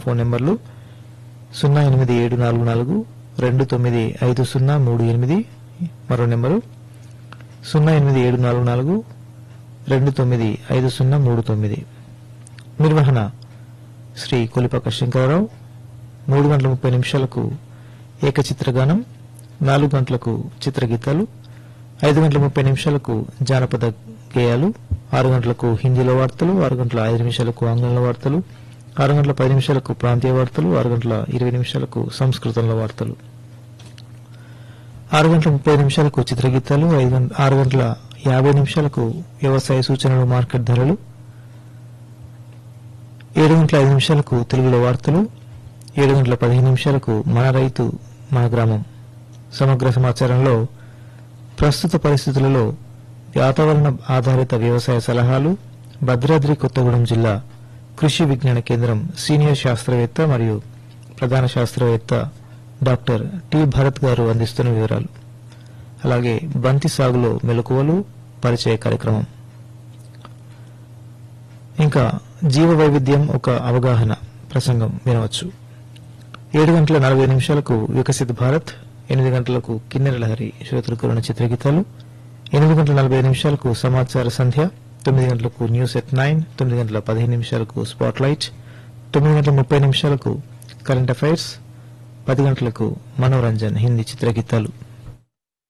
phone నెంబర్లు సున్నా ఎనిమిది ఏడు నాలుగు నాలుగు రెండు తొమ్మిది ఐదు సున్నా మూడు ఎనిమిది మరో నెంబరు సున్నా ఎనిమిది ఏడు నాలుగు నాలుగు రెండు తొమ్మిది ఐదు సున్నా మూడు తొమ్మిది నిర్వహణ శ్రీ కొలిపాక శంకరరావు మూడు గంటల ముప్పై నిమిషాలకు ఏకచిత్రగానం నాలుగు గంటలకు చిత్రగీతాలు ఐదు గంటల ముప్పై నిమిషాలకు జానపద గేయాలు ఆరు గంటలకు హిందీలో వార్తలు ఆరు గంటల ఐదు నిమిషాలకు ఆంగ్లంలో వార్తలు ఆరు గంటల పది నిమిషాలకు ప్రాంతీయ వార్తలు ఆరు గంటల ఇరవై నిమిషాలకు సంస్కృతంలో వార్తలు ఆరు గంటల ముప్పై నిమిషాలకు చిత్రగీతాలు ఐదు గంట ఆరు గంటల యాభై నిమిషాలకు వ్యవసాయ సూచనలు మార్కెట్ ధరలు ఏడు గంటల ఐదు నిమిషాలకు తెలుగులో వార్తలు ఏడు గంటల పదిహేను నిమిషాలకు మన రైతు మన గ్రామం సమగ్ర సమాచారంలో ప్రస్తుత పరిస్థితులలో వాతావరణ ఆధారిత వ్యవసాయ సలహాలు భద్రాద్రి కొత్తగూడెం జిల్లా కృషి విజ్ఞాన కేంద్రం సీనియర్ శాస్త్రవేత్త మరియు ప్రధాన శాస్త్రవేత్త డాక్టర్ టి భరత్ గారు అందిస్తున్న వివరాలు అలాగే బంతి సాగులో మెలకువలు పరిచయ కార్యక్రమం ఇంకా జీవ వైవిధ్యం ఒక అవగాహన ప్రసంగం వినవచ్చు ఏడు గంటల నలభై నిమిషాలకు వికసిత్ భారత్ ఎనిమిది గంటలకు కిన్నెర లహరి శ్రోతలు కోరిన చిత్రగీతాలు ఎనిమిది గంటల నలభై నిమిషాలకు సమాచార సంధ్య తొమ్మిది గంటలకు న్యూస్ ఎట్ నైన్ తొమ్మిది గంటల పదిహేను నిమిషాలకు స్పాట్ లైట్ తొమ్మిది గంటల ముప్పై నిమిషాలకు కరెంట్ అఫైర్స్ పది గంటలకు మనోరంజన్ హిందీ చిత్రగీతాలు